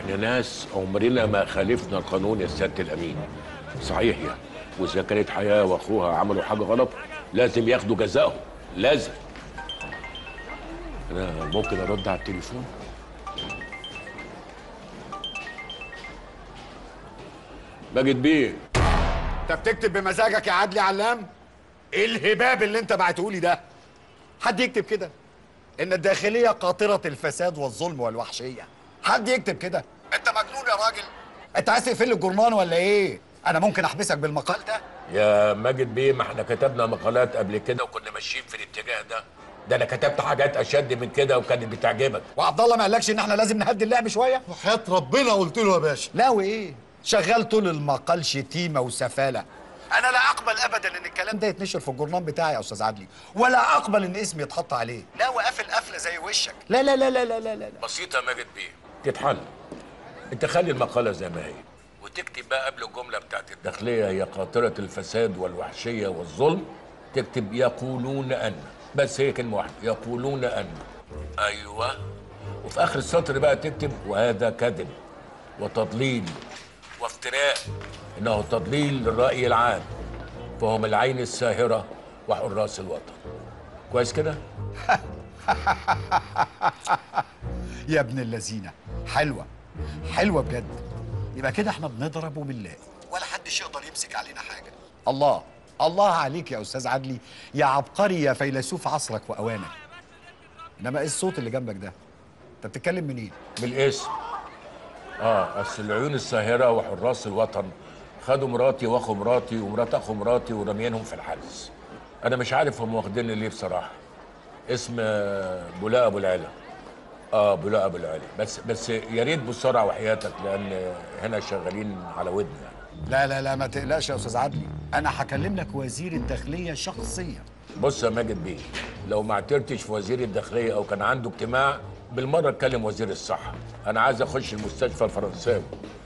احنا ناس عمرنا ما خالفنا القانون يا سياده الامين صحيح يعني واذا كانت حياه واخوها عملوا حاجه غلط لازم ياخدوا جزائهم لازم انا ممكن ارد على التليفون ماجد بيه انت بتكتب بمزاجك يا عدلي علام ايه الهباب اللي انت بعتهولي ده حد يكتب كده ان الداخليه قاطره الفساد والظلم والوحشيه حد يكتب كده انت مجنون يا راجل انت عايز تقفل لي الجرنان ولا ايه انا ممكن احبسك بالمقال ده يا ماجد بيه ما احنا كتبنا مقالات قبل كده وكنا ماشيين في الاتجاه ده ده انا كتبت حاجات اشد من كده وكانت بتعجبك وعبد الله ما قالكش ان احنا لازم نهدي اللعب شويه وحياة ربنا قلت له يا باشا لا وايه شغال طول المقال شتيمه وسفاله انا لا اقبل ابدا ان الكلام ده يتنشر في الجورنال بتاعي يا استاذ عدلي ولا اقبل ان اسمي يتحط عليه لا وقافل قفله زي وشك لا لا لا لا لا لا, لا. بسيطه يا ماجد بيه تتحل انت خلي المقاله زي ما هي وتكتب بقى قبل الجمله بتاعت الداخليه هي قاطره الفساد والوحشيه والظلم تكتب يقولون ان بس هي كلمه واحده يقولون ان ايوه وفي اخر السطر بقى تكتب وهذا كذب وتضليل وافتراء انه تضليل للراي العام فهم العين الساهره وحراس الوطن كويس كده يا ابن اللذينه حلوه حلوه بجد يبقى كده احنا بنضرب وبنلاقي ولا حدش يقدر يمسك علينا حاجه الله الله عليك يا استاذ عدلي يا عبقري يا فيلسوف عصرك واوانك انما ايه الصوت اللي جنبك ده انت بتتكلم منين بالاسم اه اصل العيون الساهره وحراس الوطن خدوا مراتي واخو مراتي ومرات اخو مراتي ورميانهم في الحبس انا مش عارف هم واخديني ليه بصراحه اسم آه، بولاء ابو العلا اه بولاء ابو العلا بس بس يا ريت بسرعه وحياتك لان هنا شغالين على ودني يعني لا لا لا ما تقلقش يا استاذ عدلي انا هكلم لك وزير الداخليه شخصيا بص يا ماجد بيه لو ما اعترتش في وزير الداخليه او كان عنده اجتماع بالمره اتكلم وزير الصحه انا عايز اخش المستشفى الفرنساوي